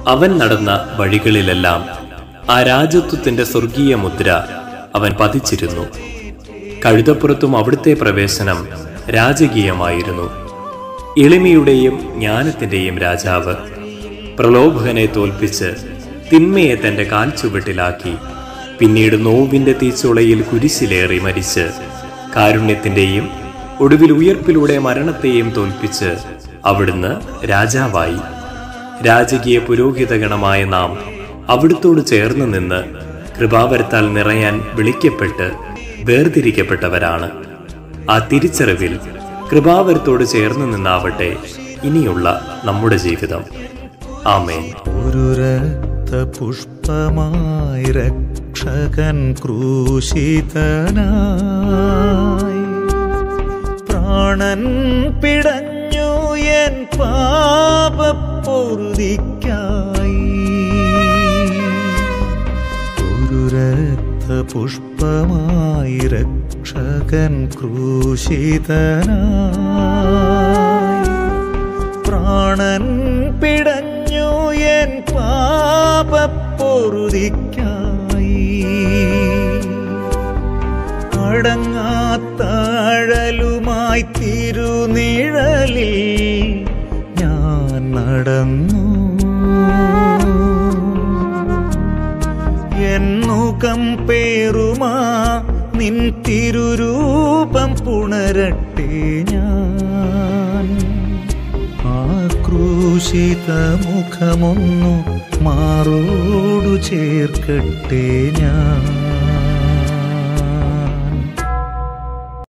അവൻ നടന്ന വഴികളിലെല്ലാം ആ രാജത്വത്തിന്റെ സ്വർഗീയ മുദ്ര അവൻ പതിച്ചിരുന്നു കഴുതപ്പുറത്തും അവിടുത്തെ പ്രവേശനം രാജകീയമായിരുന്നു എളിമയുടെയും ജ്ഞാനത്തിന്റെയും രാജാവ് പ്രലോഭകനെ തോൽപ്പിച്ച് തിന്മയെ തന്റെ കാൽ ചുവട്ടിലാക്കി പിന്നീട് നോവിന്റെ തീച്ചുളയിൽ കുരിശിലേറി മരിച്ച് കാരുണ്യത്തിന്റെയും ഒടുവിൽ ഉയർപ്പിലൂടെ മരണത്തെയും തോൽപ്പിച്ച് അവിടുന്ന് രാജാവായി രാജകീയ പുരോഹിതഗണമായ നാം അവിടുത്തോട് ചേർന്ന് നിന്ന് കൃപാവരത്താൽ നിറയാൻ വിളിക്കപ്പെട്ട് വേർതിരിക്കപ്പെട്ടവരാണ് ആ തിരിച്ചറിവിൽ കൃപാവരത്തോട് ചേർന്ന് നിന്നാവട്ടെ ഇനിയുള്ള നമ്മുടെ ജീവിതം ആമേൻ ഒരു രക്തപുഷ്പമായി രക്ഷകൻ ക്രൂശിതനായി പ്രാണൻ പിടഞ്ഞു എൻ പാപപ്പൊറുതിക്കായി ഒരു രക്തപുഷ്പമായി രക്ഷകൻ ക്രൂശിതനായി പ്രാണൻ പിടഞ്ഞു എൻ പാപപ്പൊറുതിക്കായി അടങ്ങാത്താഴലുമായി തിരുനിഴലിൽ ഞാൻ നടന്നു എന്നുകം പേറുമാ നിൻ തിരുരൂപം പുണരട്ടെ ഞാൻ ആക്രൂശിത മുഖമൊന്നു മാറോടു ചേർക്കട്ടെ ഞാൻ